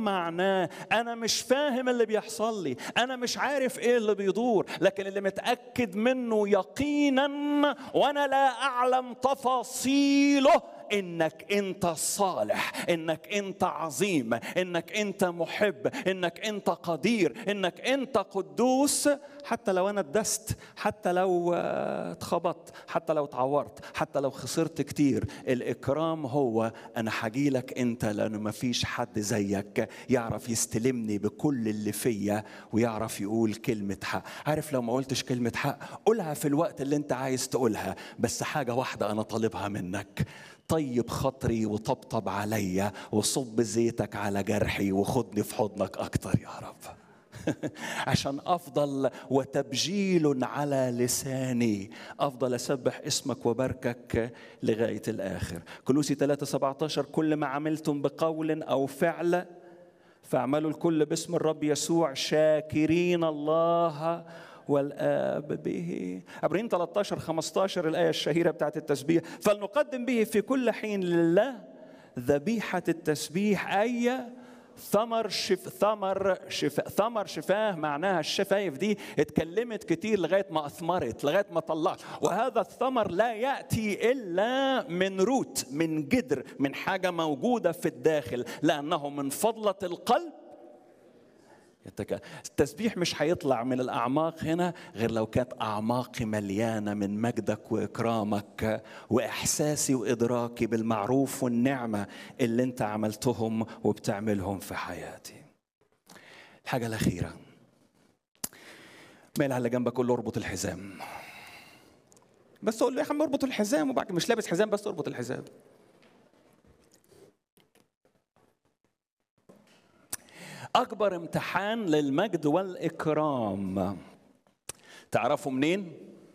معناه انا مش فاهم اللي بيحصل لي انا مش عارف ايه اللي بيدور لكن اللي متاكد منه يقينا وانا لا اعلم تفاصيله انك انت صالح انك انت عظيم انك انت محب انك انت قدير انك انت قدوس حتى لو انا اتدست حتى لو اتخبطت حتى لو اتعورت حتى لو خسرت كتير الاكرام هو انا هجيلك انت لانه ما فيش حد زيك يعرف يستلمني بكل اللي فيا ويعرف يقول كلمه حق عارف لو ما قلتش كلمه حق قولها في الوقت اللي انت عايز تقولها بس حاجه واحده انا طالبها منك طيب خاطري وطبطب عليا وصب زيتك على جرحي وخدني في حضنك اكتر يا رب عشان افضل وتبجيل على لساني افضل اسبح اسمك وباركك لغايه الاخر كلوسي 3 17 كل ما عملتم بقول او فعل فاعملوا الكل باسم الرب يسوع شاكرين الله والآب به عبرين 13 15 الآية الشهيرة بتاعت التسبيح فلنقدم به في كل حين لله ذبيحة التسبيح أي ثمر شف ثمر شف ثمر شفاه معناها الشفايف دي اتكلمت كتير لغايه ما اثمرت لغايه ما طلعت وهذا الثمر لا ياتي الا من روت من جدر من حاجه موجوده في الداخل لانه من فضله القلب التسبيح مش هيطلع من الاعماق هنا غير لو كانت اعماقي مليانه من مجدك واكرامك واحساسي وادراكي بالمعروف والنعمه اللي انت عملتهم وبتعملهم في حياتي الحاجه الاخيره ميل على جنبك قول له اربط الحزام بس قول له يا عم اربط الحزام وبعد مش لابس حزام بس اربط الحزام أكبر امتحان للمجد والإكرام تعرفوا منين؟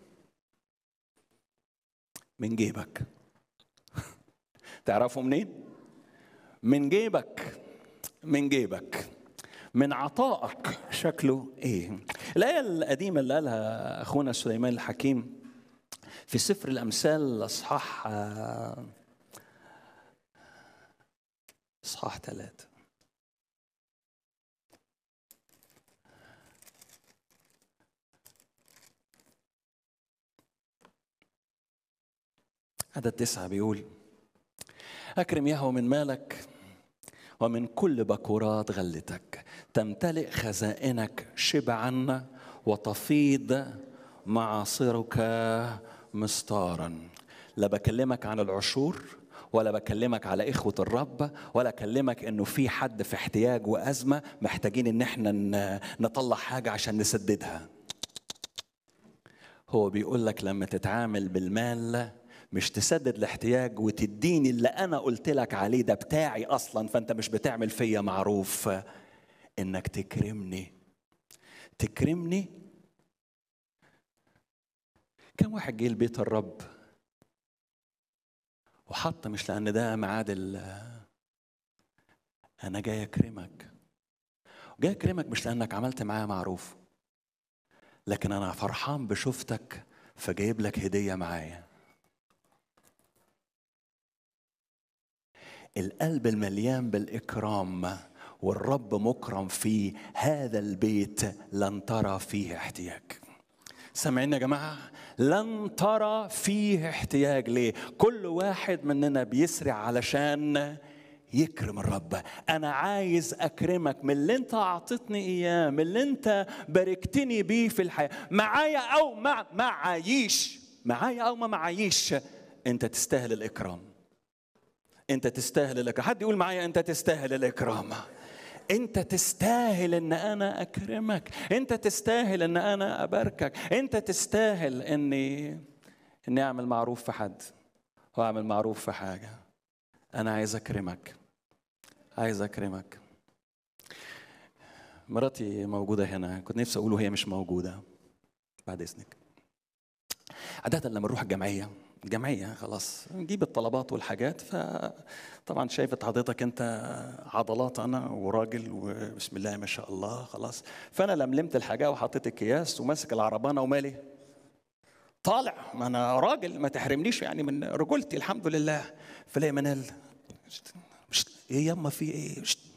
من جيبك تعرفوا منين؟ من جيبك من جيبك من عطائك شكله ايه الآية القديمة اللي قالها أخونا سليمان الحكيم في سفر الأمثال أصحاح أصحاح ثلاثة عدد تسعة بيقول أكرم يهوى من مالك ومن كل بكورات غلتك تمتلئ خزائنك شبعا وتفيض معاصرك مستارا لا بكلمك عن العشور ولا بكلمك على إخوة الرب ولا أكلمك إنه في حد في احتياج وأزمة محتاجين إن إحنا نطلع حاجة عشان نسددها هو بيقول لك لما تتعامل بالمال مش تسدد الاحتياج وتديني اللي انا قلت لك عليه ده بتاعي اصلا فانت مش بتعمل فيا معروف انك تكرمني تكرمني كم واحد جه لبيت الرب وحط مش لان ده ميعاد انا جاي اكرمك جاي اكرمك مش لانك عملت معايا معروف لكن انا فرحان بشوفتك فجايب لك هديه معايا القلب المليان بالاكرام والرب مكرم فيه هذا البيت لن ترى فيه احتياج سامعين يا جماعه لن ترى فيه احتياج ليه كل واحد مننا بيسرع علشان يكرم الرب انا عايز اكرمك من اللي انت اعطيتني اياه من اللي انت باركتني بيه في الحياه معايا او مع معايش معايا او ما معايش انت تستاهل الاكرام انت تستاهل الاكرام حد يقول معايا انت تستاهل الاكرام انت تستاهل ان انا اكرمك انت تستاهل ان انا اباركك انت تستاهل اني اني اعمل معروف في حد واعمل معروف في حاجه انا عايز اكرمك عايز اكرمك مراتي موجوده هنا كنت نفسي اقوله هي مش موجوده بعد اذنك عاده لما نروح الجمعيه الجمعية خلاص نجيب الطلبات والحاجات فطبعا شايفة حضرتك انت عضلات انا وراجل وبسم الله ما شاء الله خلاص فانا لملمت الحاجة وحطيت الكياس وماسك العربانة ومالي طالع ما انا راجل ما تحرمنيش يعني من رجولتي الحمد لله فلاقي منال مش ايه يما في ايه مش